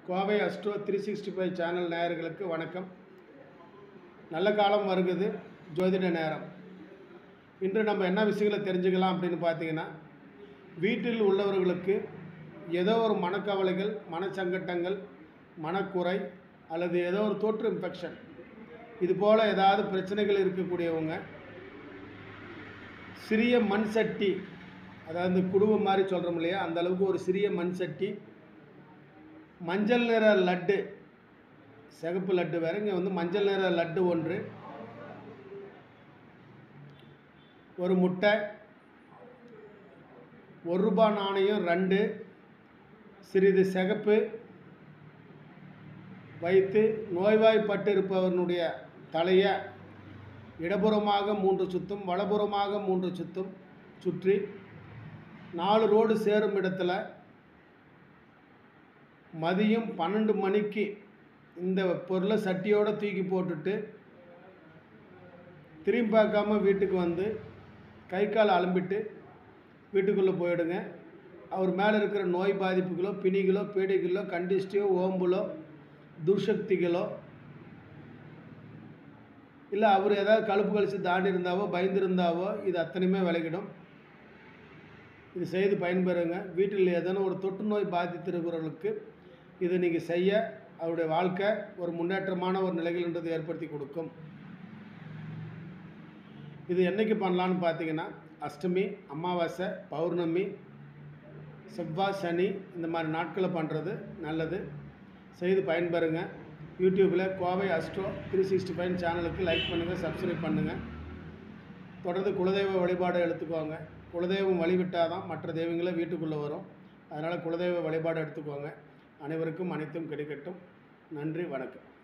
Kovai Astro three sixty five channel நேயர்களுக்கு வணக்கம் நல்ல காலம் வருகுது ஜோதிட நேரம் இன்று நம்ம என்ன விஷயங்களை தெரிஞ்சுக்கலாம் அப்படின்னு பார்த்தீங்கன்னா வீட்டில் உள்ளவர்களுக்கு ஏதோ ஒரு மனக்கவலைகள் மனச்சங்கட்டங்கள் மனக்குறை அல்லது ஏதோ ஒரு தோற்று இன்ஃபெக்ஷன் இது போல் ஏதாவது பிரச்சனைகள் இருக்கக்கூடியவங்க சிறிய மண் சட்டி அதாவது இந்த குடும்பம் மாதிரி சொல்கிறோம் இல்லையா அந்த அளவுக்கு ஒரு சிறிய மண் சட்டி மஞ்சள் நிற லட்டு சிகப்பு லட்டு வேற இங்கே வந்து மஞ்சள் நிற லட்டு ஒன்று ஒரு முட்டை ஒரு ரூபாய் நாணயம் ரெண்டு சிறிது சிகப்பு வைத்து நோய்வாய்ப்பட்டு இருப்பவனுடைய தலையை இடப்புறமாக மூன்று சுத்தும் வலப்புறமாக மூன்று சுத்தும் சுற்றி நாலு ரோடு சேரும் இடத்துல மதியம் பன்னெண்டு மணிக்கு இந்த பொருளை சட்டியோடு தூக்கி போட்டுட்டு திரும்பி பார்க்காம வீட்டுக்கு வந்து கை கால் அலம்பிட்டு வீட்டுக்குள்ளே போயிடுங்க அவர் மேலே இருக்கிற நோய் பாதிப்புகளோ பிணிகளோ பீடைகளோ கண்டிஸ்டியோ ஓம்புலோ துர்சக்திகளோ இல்லை அவர் ஏதாவது கழுப்பு கழிச்சு தாண்டி இருந்தாவோ பயந்திருந்தாவோ இது அத்தனையுமே விலகிடும் இது செய்து பயன்பெறுங்க வீட்டில் ஏதேனும் ஒரு தொற்று நோய் பாதித்திருக்கிறவர்களுக்கு இதை நீங்கள் செய்ய அவருடைய வாழ்க்கை ஒரு முன்னேற்றமான ஒரு நிலைகள்ன்றது ஏற்படுத்தி கொடுக்கும் இது என்னைக்கு பண்ணலான்னு பார்த்தீங்கன்னா அஷ்டமி அமாவாசை பௌர்ணமி செவ்வாய் சனி இந்த மாதிரி நாட்களில் பண்ணுறது நல்லது செய்து பயன்பெறுங்க யூடியூப்பில் Kovai Astro three sixty five சேனலுக்கு லைக் பண்ணுங்கள் சப்ஸ்கிரைப் பண்ணுங்கள் தொடர்ந்து குலதெய்வ வழிபாடு எடுத்துக்கோங்க குலதெய்வம் வழிவிட்டால் தான் மற்ற தெய்வங்களே வீட்டுக்குள்ளே வரும் அதனால் குலதெய்வ வழிபாடு எடுத்துக்கோங்க அனைவருக்கும் அனைத்தும் கிடைக்கட்டும் நன்றி வணக்கம்